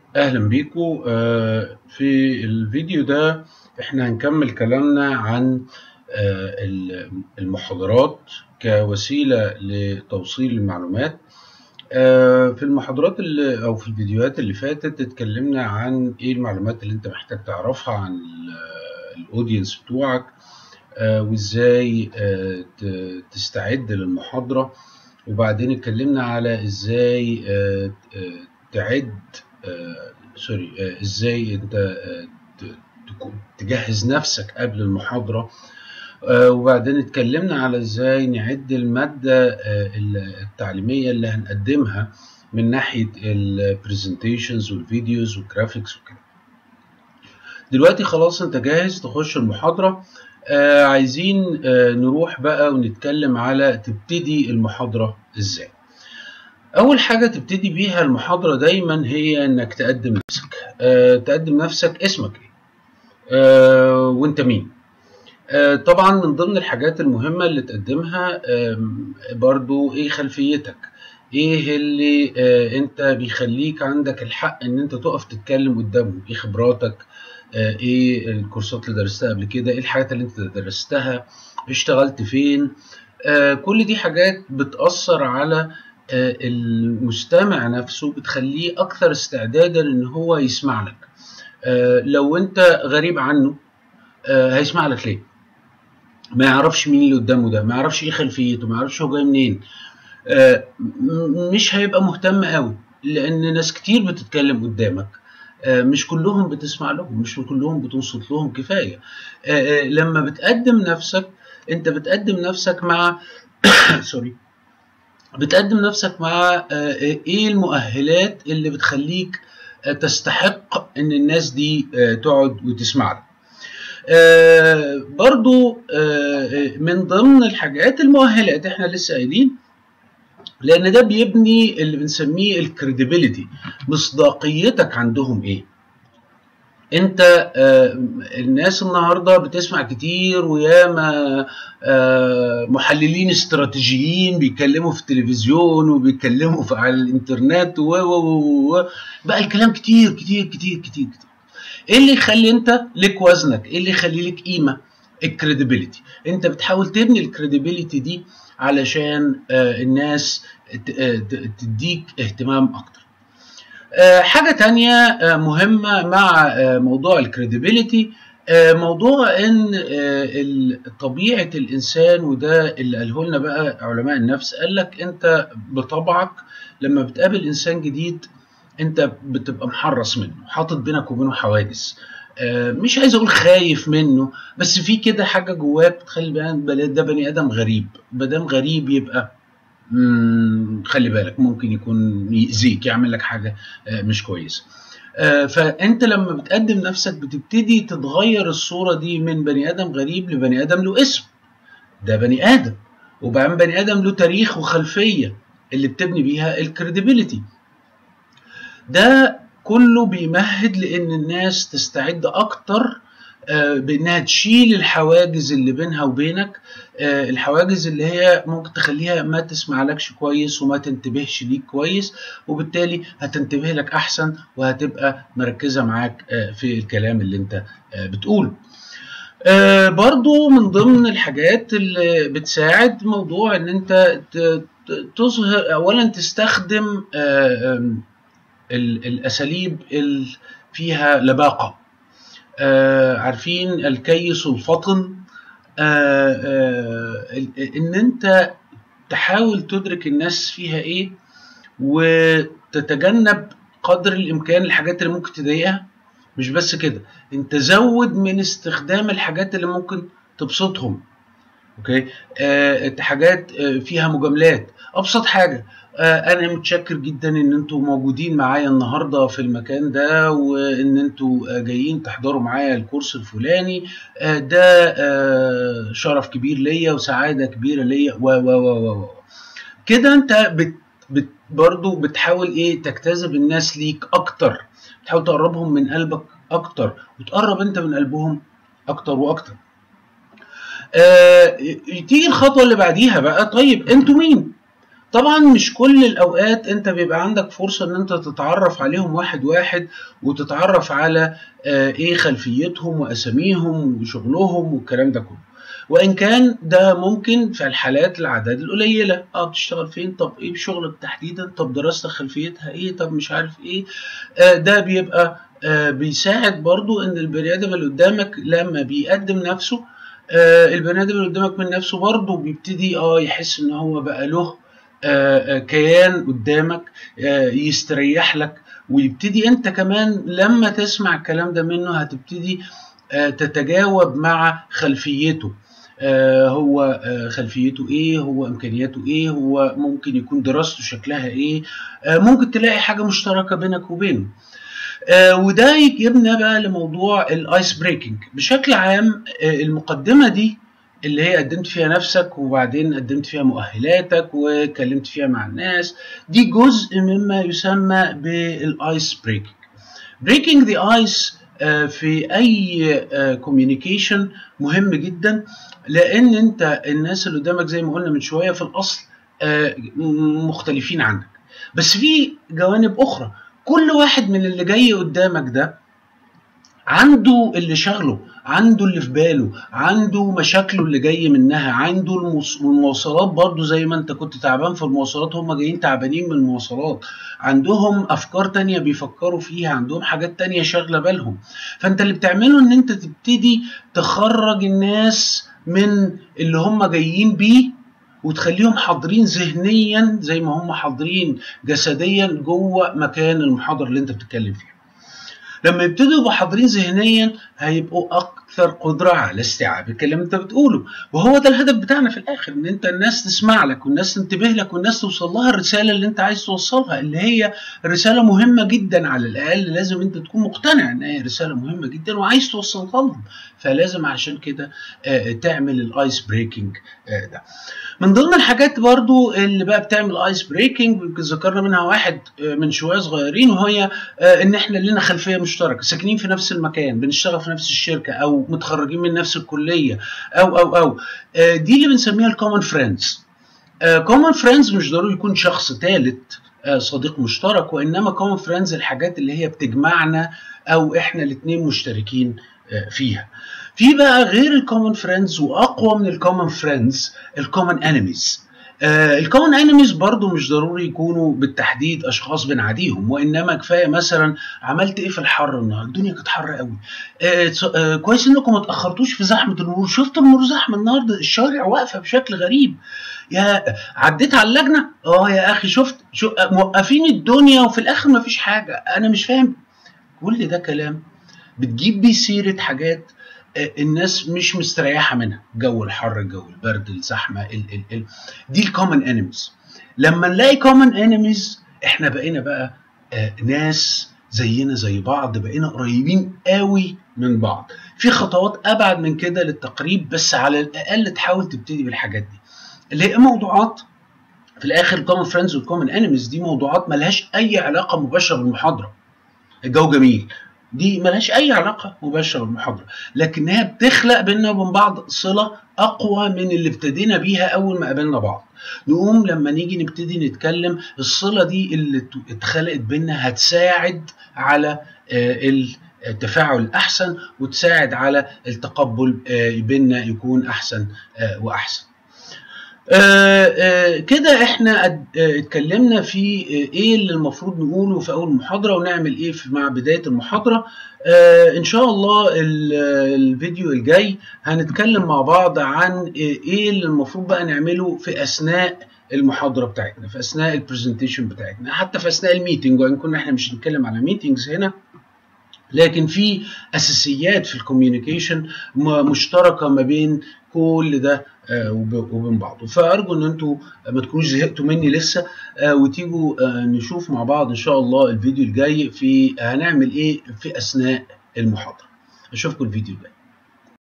أهلا بيكم آه، في الفيديو ده احنا هنكمل كلامنا عن آه، ال- المحاضرات كوسيلة لتوصيل المعلومات آه، في المحاضرات اللي أو في الفيديوهات اللي فاتت اتكلمنا عن إيه المعلومات اللي أنت محتاج تعرفها عن الأودينس بتوعك آه، وإزاي آه، ت- تستعد للمحاضرة وبعدين اتكلمنا على إزاي آه، آه، تعد آه، سوري آه، ازاي انت آه، ت- تكون- تجهز نفسك قبل المحاضرة آه، وبعدين اتكلمنا على ازاي نعد المادة آه، التعليمية اللي هنقدمها من ناحية البرزنتيشنز والفيديوز والجرافيكس وكده دلوقتي خلاص انت جاهز تخش المحاضرة آه، عايزين آه، نروح بقى ونتكلم على تبتدي المحاضرة ازاي أول حاجة تبتدي بيها المحاضرة دايما هي إنك تقدم نفسك أه تقدم نفسك اسمك إيه أه وأنت مين أه طبعا من ضمن الحاجات المهمة اللي تقدمها آم، برضو إيه خلفيتك إيه اللي أه أنت بيخليك عندك الحق إن أنت تقف تتكلم قدامهم إيه خبراتك أه إيه الكورسات اللي درستها قبل كده إيه الحاجات اللي أنت درستها اشتغلت فين أه كل دي حاجات بتأثر على آه، المستمع نفسه بتخليه اكثر استعدادا ان هو يسمع لك آه، لو انت غريب عنه آه، هيسمع لك ليه ما يعرفش مين اللي قدامه ده ما يعرفش ايه خلفيته ما يعرفش هو جاي منين آه، م- مش هيبقى مهتم قوي لان ناس كتير بتتكلم قدامك آه، مش كلهم بتسمع لهم مش كلهم بتنصت لهم كفايه آه، آه، لما بتقدم نفسك انت بتقدم نفسك مع سوري بتقدم نفسك مع آه، ايه المؤهلات اللي بتخليك آه، تستحق ان الناس دي آه، تقعد وتسمع لك آه، برضو آه، من ضمن الحاجات المؤهلات احنا لسه قايلين لان ده بيبني اللي بنسميه الكريديبيليتي مصداقيتك عندهم ايه انت آه، الناس النهارده بتسمع كتير وياما آه، محللين استراتيجيين بيتكلموا في التلفزيون وبيتكلموا في على الانترنت و و و و بقى الكلام كتير كتير كتير كتير كتير ايه اللي يخلي انت لك وزنك ايه اللي يخلي لك قيمه الكريديبيليتي انت بتحاول تبني الكريديبيليتي دي علشان آه، الناس ت- آه، ت- تديك اهتمام اكتر آه، حاجة تانية آه، مهمة مع آه، موضوع الكريديبيليتي موضوع ان آه، ال- طبيعة الانسان وده اللي قاله لنا بقى علماء النفس قال لك انت بطبعك لما بتقابل انسان جديد انت بتبقى محرص منه حاطط بينك وبينه حواجز آه، مش عايز اقول خايف منه بس في كده حاجة جواك بتخلي بقى ده بني ادم غريب مادام غريب يبقى مم، خلي بالك ممكن يكون يأذيك يعمل لك حاجة آه، مش كويسة آه، فأنت لما بتقدم نفسك بتبتدي تتغير الصورة دي من بني آدم غريب لبني آدم له اسم ده بني آدم وبعدين بني آدم له تاريخ وخلفية اللي بتبني بيها الكريديبيليتي ده كله بيمهد لان الناس تستعد اكتر آه، بانها تشيل الحواجز اللي بينها وبينك آه، الحواجز اللي هي ممكن تخليها ما تسمعلكش كويس وما تنتبهش ليك كويس وبالتالي هتنتبه لك احسن وهتبقى مركزة معاك آه، في الكلام اللي انت آه، بتقوله آه، برضو من ضمن الحاجات اللي بتساعد موضوع ان انت ت- ت- تظهر اولا تستخدم آه، آم، ال- الاساليب اللي فيها لباقه آه، عارفين الكيس الفطن آه، آه، ال- ان انت تحاول تدرك الناس فيها ايه وتتجنب قدر الامكان الحاجات اللي ممكن تضايقها مش بس كده انت زود من استخدام الحاجات اللي ممكن تبسطهم اوكي آه حاجات آه فيها مجاملات ابسط حاجه آه انا متشكر جدا ان انتوا موجودين معايا النهارده في المكان ده وان انتوا آه جايين تحضروا معايا الكورس الفلاني آه ده آه شرف كبير ليا وسعاده كبيره ليا و و و و و كده انت بت بت برضو بتحاول ايه تجتذب الناس ليك اكتر بتحاول تقربهم من قلبك اكتر وتقرب انت من قلبهم اكتر واكتر آه تيجي الخطوه اللي بعديها بقى طيب انتوا مين طبعا مش كل الاوقات انت بيبقى عندك فرصه ان انت تتعرف عليهم واحد واحد وتتعرف على ايه خلفيتهم واساميهم وشغلهم والكلام ده كله وان كان ده ممكن في الحالات الاعداد القليله اه بتشتغل فين طب ايه شغلك تحديدا طب دراستك خلفيتها ايه طب مش عارف ايه آه ده بيبقى آه بيساعد برضو ان البني ادم اللي قدامك لما بيقدم نفسه آه البني ادم اللي قدامك من نفسه برضو بيبتدي اه يحس ان هو بقى له آه كيان قدامك آه يستريح لك ويبتدي انت كمان لما تسمع الكلام ده منه هتبتدي آه تتجاوب مع خلفيته آه هو آه خلفيته ايه هو امكانياته ايه هو ممكن يكون دراسته شكلها ايه آه ممكن تلاقي حاجه مشتركه بينك وبينه وده يجيبنا بقى لموضوع الايس بريكنج بشكل عام المقدمه دي اللي هي قدمت فيها نفسك وبعدين قدمت فيها مؤهلاتك واتكلمت فيها مع الناس دي جزء مما يسمى بالايس بريكنج بريكنج ذا ايس في اي كوميونيكيشن مهم جدا لان انت الناس اللي قدامك زي ما قلنا من شويه في الاصل مختلفين عنك بس في جوانب اخرى كل واحد من اللي جاي قدامك ده عنده اللي شغله عنده اللي في باله عنده مشاكله اللي جاي منها عنده المواصلات برضو زي ما انت كنت تعبان في المواصلات هم جايين تعبانين من المواصلات عندهم افكار تانية بيفكروا فيها عندهم حاجات تانية شاغلة بالهم فانت اللي بتعمله ان انت تبتدي تخرج الناس من اللي هم جايين بيه وتخليهم حاضرين ذهنيا زي ما هم حاضرين جسديا جوه مكان المحاضره اللي انت بتتكلم فيها لما يبتدوا يبقوا حاضرين ذهنيا هيبقوا اكثر قدره على استيعاب الكلام اللي انت بتقوله وهو ده الهدف بتاعنا في الاخر ان انت الناس تسمع لك والناس تنتبه لك والناس توصل لها الرساله اللي انت عايز توصلها اللي هي رساله مهمه جدا على الاقل لازم انت تكون مقتنع ان هي رساله مهمه جدا وعايز توصلها لهم فلازم عشان كده تعمل الايس بريكنج ده من ضمن الحاجات برضو اللي بقى بتعمل ايس بريكنج يمكن ذكرنا منها واحد من شويه صغيرين وهي ان احنا لنا خلفيه مشتركه ساكنين في نفس المكان بنشتغل في نفس الشركه او متخرجين من نفس الكليه او او او دي اللي بنسميها الكومن فريندز كومن فريندز مش ضروري يكون شخص ثالث صديق مشترك وانما كومن فريندز الحاجات اللي هي بتجمعنا او احنا الاثنين مشتركين فيها في بقى غير الكومن فريندز واقوى من الكومن فريندز الكومن انيميز الكومن انيميز برضو مش ضروري يكونوا بالتحديد اشخاص بنعاديهم وانما كفايه مثلا عملت ايه في الحر النهارده الدنيا كانت حر قوي آه آه كويس انكم ما اتاخرتوش في زحمه المرور شفت المرور زحمه النهارده الشوارع واقفه بشكل غريب يا عديت على اللجنه اه يا اخي شفت شو موقفين الدنيا وفي الاخر ما فيش حاجه انا مش فاهم كل ده كلام بتجيب بيه سيره حاجات الناس مش مستريحه منها جو الحر جو البرد الزحمه ال ال ال دي الكومن انيميز لما نلاقي كومن انيميز احنا بقينا بقى آه ناس زينا زي بعض بقينا قريبين قوي من بعض في خطوات ابعد من كده للتقريب بس على الاقل تحاول تبتدي بالحاجات دي اللي هي موضوعات في الاخر الكومن فريندز والكومن انيميز دي موضوعات ملهاش اي علاقه مباشره بالمحاضره الجو جميل دي ملهاش اي علاقه مباشره بالمحاضره لكنها بتخلق بيننا وبين بعض صله اقوى من اللي ابتدينا بيها اول ما قابلنا بعض نقوم لما نيجي نبتدي نتكلم الصله دي اللي اتخلقت بيننا هتساعد على التفاعل الاحسن وتساعد على التقبل بيننا يكون احسن واحسن آه آه كده احنا آه اتكلمنا في ايه اللي المفروض نقوله في اول محاضره ونعمل ايه في مع بدايه المحاضره ان شاء الله الفيديو الجاي هنتكلم مع بعض عن ايه اللي المفروض بقى نعمله في اثناء المحاضره بتاعتنا في اثناء البرزنتيشن بتاعتنا حتى في اثناء الميتنج وان كنا احنا مش هنتكلم على ميتنجز هنا لكن في اساسيات في الكوميونيكيشن مشتركه ما بين كل ده وبين بعضه فارجو ان انتوا ما تكونوش زهقتوا مني لسه وتيجوا نشوف مع بعض ان شاء الله الفيديو الجاي في هنعمل ايه في اثناء المحاضره اشوفكم الفيديو الجاي